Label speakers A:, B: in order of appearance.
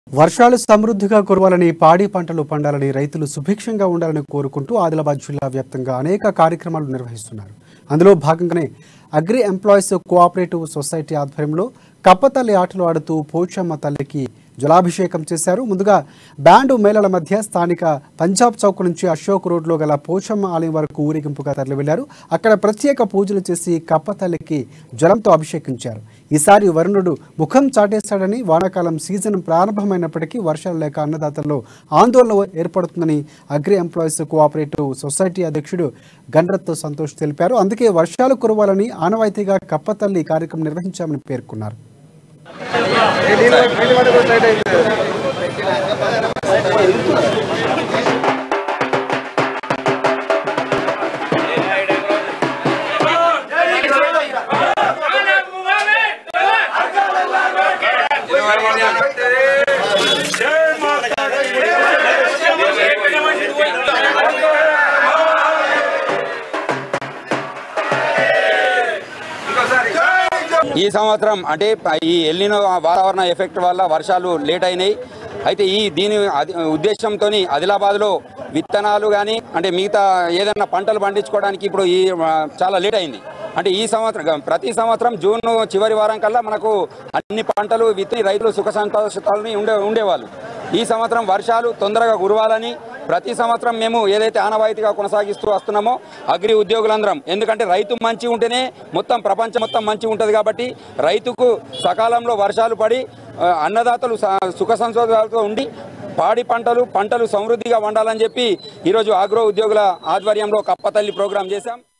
A: వర్షాలు సమృద్ధిగా కురవాలని పాడి పంటలు పండాలని రైతులు సుభిక్షంగా ఉండాలని కోరుకుంటూ ఆదిలాబాద్ జిల్లా వ్యాప్తంగా అనేక కార్యక్రమాలు నిర్వహిస్తున్నారు అందులో భాగంగానే అగ్రి ఎంప్లాయీస్ కోఆపరేటివ్ సొసైటీ ఆధ్వర్యంలో కప్పతల్లి ఆటలు ఆడుతూ పోచమ్మ తల్లికి జలాభిషేకం చేశారు ముందుగా బ్యాండు మేళల మధ్య స్థానిక పంజాబ్ చౌక్ నుంచి అశోక్ రోడ్లో గల పోచమ్మ ఆలయం వరకు ఊరేగింపుగా తరలి వెళ్లారు అక్కడ ప్రత్యేక పూజలు చేసి కప్పతల్లికి జలంతో అభిషేకించారు ఈసారి వరుణుడు ముఖం చాటేశాడని వానాకాలం సీజన్ ప్రారంభమైనప్పటికీ వర్షాలు లేక అన్నదాతల్లో ఆందోళన ఏర్పడుతుందని అగ్రి ఎంప్లాయీస్ కోఆపరేటివ్ సొసైటీ అధ్యక్షుడు గండ్రత్ సంతోష్ తెలిపారు అందుకే వర్షాలు కురవాలని ఆనవాయితీగా కప్పతల్లి కార్యక్రమం నిర్వహించామని పేర్కొన్నారు
B: ఈ సంవత్సరం అంటే ఈ ఎల్లినో వాతావరణ ఎఫెక్ట్ వల్ల వర్షాలు లేట్ అయినాయి అయితే ఈ దీని అది- ఉద్దేశంతో ఆదిలాబాద్లో విత్తనాలు కానీ అంటే మిగతా ఏదైనా పంటలు పండించుకోవడానికి ఇప్పుడు ఈ ఆ, చాలా లేట్ అయింది అంటే ఈ సంవత్సరం ప్రతి సంవత్సరం జూన్ చివరి వారం కల్లా మనకు అన్ని పంటలు విత్తి రైతులు సుఖ సంతోషాలని ఉండే ఉండేవాళ్ళు ఈ సంవత్సరం వర్షాలు తొందరగా కురవాలని ప్రతి సంవత్సరం మేము ఏదైతే ఆనవాయితీగా కొనసాగిస్తూ వస్తున్నామో అగ్రి ఉద్యోగులందరం ఎందుకంటే రైతు మంచి ఉంటేనే మొత్తం ప్రపంచం మొత్తం మంచి ఉంటుంది కాబట్టి రైతుకు సకాలంలో వర్షాలు పడి ఆ, అన్నదాతలు స- సుఖ సంతోషాలతో ఉండి పాడి పంటలు పంటలు సమృద్ధిగా వండాలని చెప్పి ఈరోజు ఆగ్రో ఉద్యోగుల ఆధ్వర్యంలో కప్పతల్లి ప్రోగ్రాం చేశాం